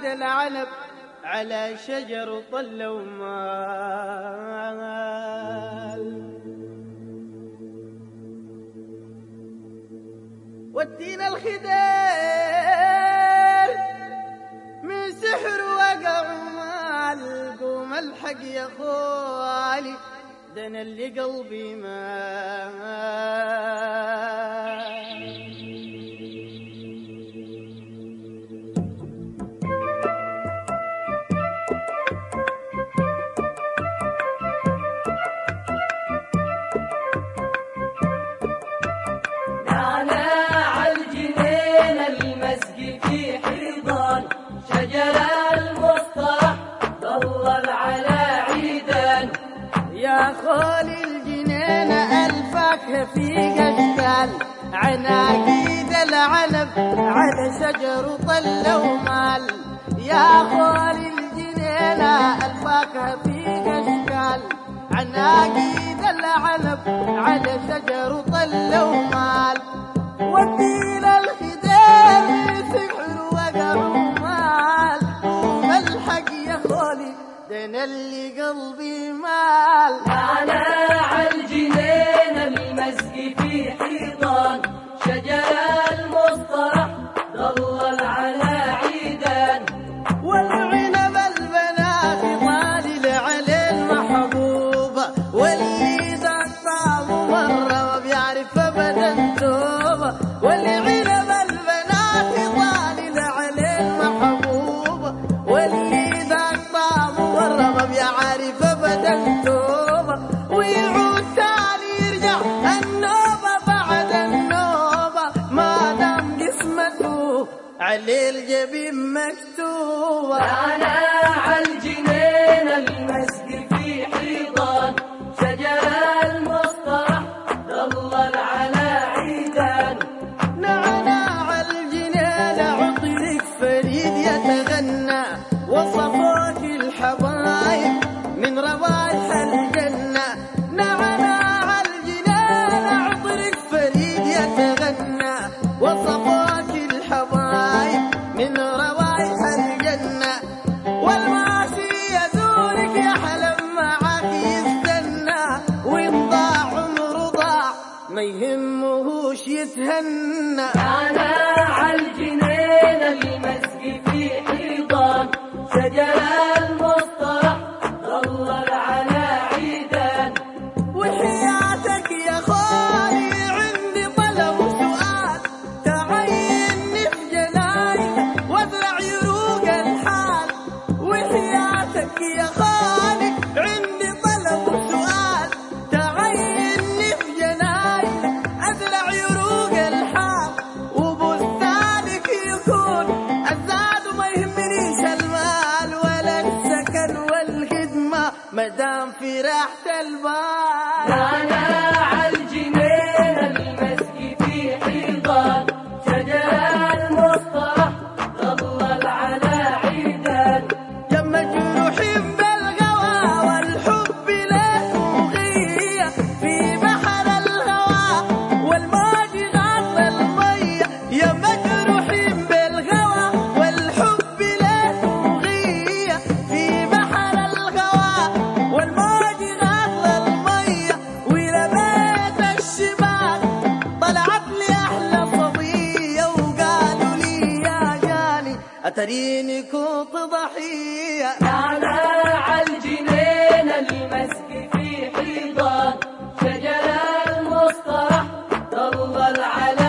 عقيد العنب على شجر طل ومال والتين الخدير من سحر وقع مال قوم الحق يا خوالي دنا اللي قلبي ما نعناع الجنين المسقي في حيضان شجر المصطلح ضلل على عيدان يا خالي الجنينة الفاكهة في قشقال عناقيد العنب على شجر طل ومال يا خالي الجنينة الفاكهة في قشقال عناقيد العنب على شجر طل ومال والدين الخدير سحر وقع ومال والحق يا خالي دين اللي قلبي مال نعناع الجنين المسقي في حيضان شجر المصطلح ضلل على عيدان والعنب البنات طالل على المحبوبة واللي ذا الطعم مرة ما بيعرف ابدا توبة والعنب البنات طالل على المحبوبة واللي ذا الطعم مرة ما بيعرف ابدا توبة ويعود تاني يرجع النوبة بعد النوبة ما دام قسمته عليه الجبين مكتوبة نعناع الجنين المسقي في حيضان شجر المصطلح ضلل على عيدان نعناع الجنان عطرك فريد يتغنى وصفوك الحبايب من روايح الجنة نعناع الجنان عطرك فريد يتغنى وصفوك الحبايب من روايح الجنة والماشي يزورك يحلم معك يستنى وإن ضاع عمره ضاع ما يهمهوش يتهنى نعناع الجنين المسقي في حيضان شجر المصطلح ضلل على عيدان وحياتك يا خالي عندي طلب وسؤال تعيني في جناينك وازرع يروق الحال وحياتك يا خالي عندي طلب وسؤال تعيني في جناينك ازرع يروق الحال وبستانك يكون الزاد وما يهمنيش المال ولا السكن والخدمة مدام في راحة البال نعناع الجنين المسقي في حيضان شجر المصطلح ضلل على عيدان لما جروحي بالغوا والحب له مغية في بحر الهوى والماضي غاض المية يا مجروحي بالغوا والحب له مغية في بحر الهوى والماضي غاض المية ولبيت الشباك طلعت لي أحلى صبية وقالوا لي يا جاني أتريني كنت ضحية نعناع الجنين المسقي في حيضان شجر المصطلح ضلل على